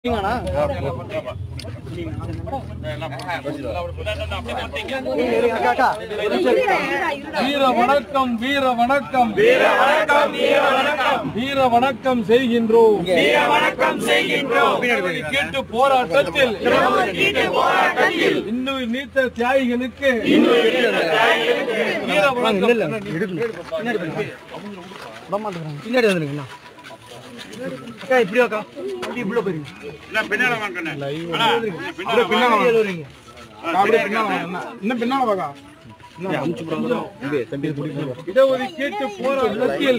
வீர வணக்கம் வீர வணக்கம் வீர வணக்கம் வீர வணக்கம் வீர வணக்கம் செய்கின்றோம் வீர வணக்கம் செய்கின்றோம் கேட்டு போராட்டத்தில் இன்னும் நீத்த தியாகிகளுக்கு வீர வணக்கம் பின்னாடி வந்துருங்கண்ணா அக்கா இப்படி அக்கா அப்படி இப்படி போயிருங்க பின்னால வாங்கண்ணே அப்படியே பின்னாடி வருவீங்க அப்படியே பின்னால வாங்க இன்னும் பின்னால வாங்க இடஒதுக்கீட்டு போராட்டத்தில்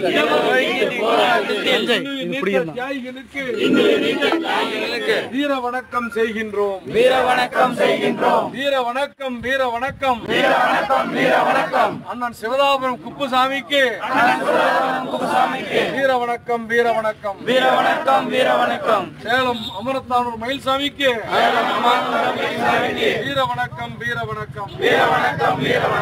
இன்னும் நீத்த தியாகிகளுக்கு வீர வணக்கம் செய்கின்றோம் வீர வணக்கம் செய்கின்றோம் வீர வணக்கம் வீர வணக்கம் வீர வணக்கம் வீர வணக்கம் அண்ணன் சிவதாபுரம் குப்புசாமிக்கு வீர வணக்கம் வீர வணக்கம் வீர வணக்கம் வீர வணக்கம் சேலம் அமரத்தானூர் மயில்சாமிக்கு வீர வணக்கம் வீர வணக்கம் வீர வணக்கம் வீர வணக்கம்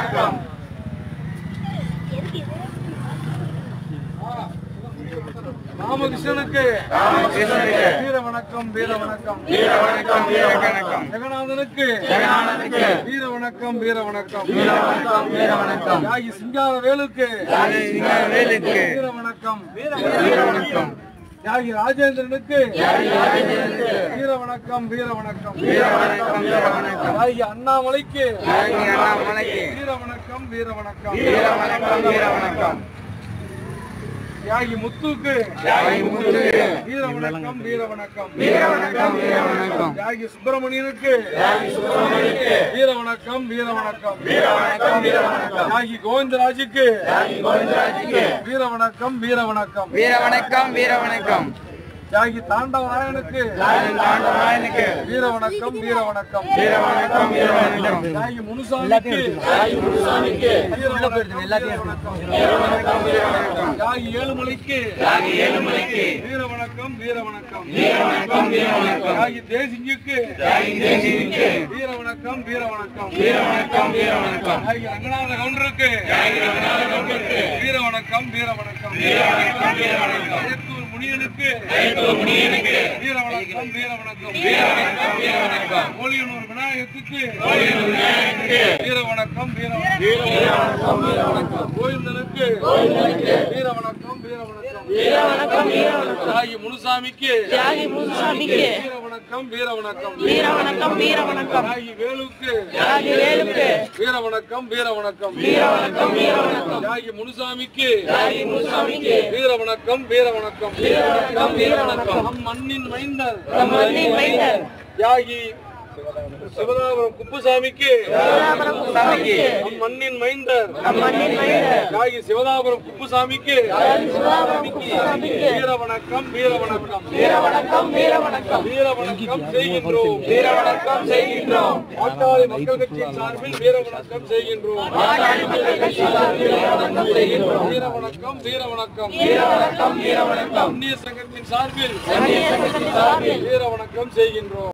ராமகிருஷ்ணனுக்கு வீர வணக்கம் வீர வணக்கம் வீர வணக்கம் வீர வணக்கம் ஜெகநாதனுக்கு ஜெகநாதனுக்கு வீர வணக்கம் வீர வணக்கம் வீர வணக்கம் வீர வணக்கம் யாகி சிங்கார வேலுக்கு சிங்கார வேலுக்கு வீர வணக்கம் வீர வணக்கம் யாகி ராஜேந்திரனுக்கு வீர வணக்கம் வீர வணக்கம் வீர வணக்கம் வீர வணக்கம் யாகி அண்ணாமலைக்கு அண்ணாமலைக்கு வீர வணக்கம் வீர வணக்கம் வீர வணக்கம் வீர வணக்கம் யாகி முத்துக்கு யாகி முத்துக்கு வீர வணக்கம் வீர வணக்கம் வீர வணக்கம் வீர வணக்கம் யாகி சுப்பிரமணியனுக்கு யாகி சுப்பிரமணியனுக்கு வீர வணக்கம் வீர வணக்கம் வீர வணக்கம் வீர வணக்கம் யாகி கோவிந்தராஜுக்கு யாகி கோவிந்தராஜுக்கு வீர வணக்கம் வீர வணக்கம் வீர வணக்கம் வீர வணக்கம் யாகி தாண்டவ நாயனுக்கு நாயனுக்கு வீர வணக்கம் வீர வணக்கம் வீர வணக்கம் வீர வணக்கம் யாகி முனுசாமிக்கு யாகி முனுசாமிக்கு வீர வணக்கம் வீர வணக்கம் வீர வணக்கம் வீர வணக்கம் யாகி ஏழுமலைக்கு யாகி ஏழுமலைக்கு வீர வணக்கம் வீர வணக்கம் வீர வணக்கம் வீர வணக்கம் யாகி தேசிங்குக்கு யாகி தேசிங்குக்கு வீர வணக்கம் வீர வணக்கம் வீர வணக்கம் வீர வணக்கம் யாகி ரங்கநாத கவுண்டருக்கு யாகி ரங்கநாத கவுண்டருக்கு வீர வணக்கம் வீர வணக்கம் வீர வணக்கம் வீர வணக்கம் ஏத்தூர் முனியனுக்கு ஏத்தூர் முனியனுக்கு வீர வணக்கம் வீர வணக்கம் வீர வணக்கம் வீர வணக்கம் கோழியனூர் விநாயகத்துக்கு கோழியனூர் விநாயகத்துக்கு வீர வணக்கம் வீர வீர வணக்கம் வீர வணக்கம் கோவிந்தனுக்கு கோவிந்தனுக்கு வீர வணக்கம் வீர வணக்கம் வீர வணக்கம் வீர வணக்கம் தியாகி முனுசாமிக்கு தியாகி முனுசாமிக்கு வீர வணக்கம் வீர வணக்கம் வீர வணக்கம் வீர வணக்கம் தியாகி வேலுக்கு தியாகி வேலுக்கு வீர வணக்கம் வீர வணக்கம் வீர வணக்கம் வீர வணக்கம் தியாகி முனுசாமிக்கு தியாகி முனுசாமிக்கு வீர வணக்கம் வீர வணக்கம் வீர வணக்கம் வீர வணக்கம் நம் மண்ணின் மைந்தர் நம் மண்ணின் மைந்தர் தியாகி சிவதாபுரம் குப்புசாமிக்கு சிவதாபுரம் குப்புசாமிக்கு நம் மண்ணின் மைந்தர் நம் மண்ணின் மைந்தர் தியாகி சிவதாபுரம் குப்புசாமிக்கு சிவதாபுரம் குப்புசாமிக்கு வீர வணக்கம் வீர வணக்கம் வீர வணக்கம் வீர வணக்கம் வீர வணக்கம் செய்கின்றோம் வீர வணக்கம் செய்கின்றோம் பாட்டாளி மக்கள் கட்சியின் சார்பில் வீர வணக்கம் செய்கின்றோம் பாட்டாளி மக்கள் கட்சி சார்பில் வீர வணக்கம் செய்கின்றோம் வீர வணக்கம் வீர வணக்கம் வீர வணக்கம் வீர வணக்கம் அந்நிய சங்கத்தின் சார்பில் அந்நிய சங்கத்தின் சார்பில் வீர வணக்கம் செய்கின்றோம்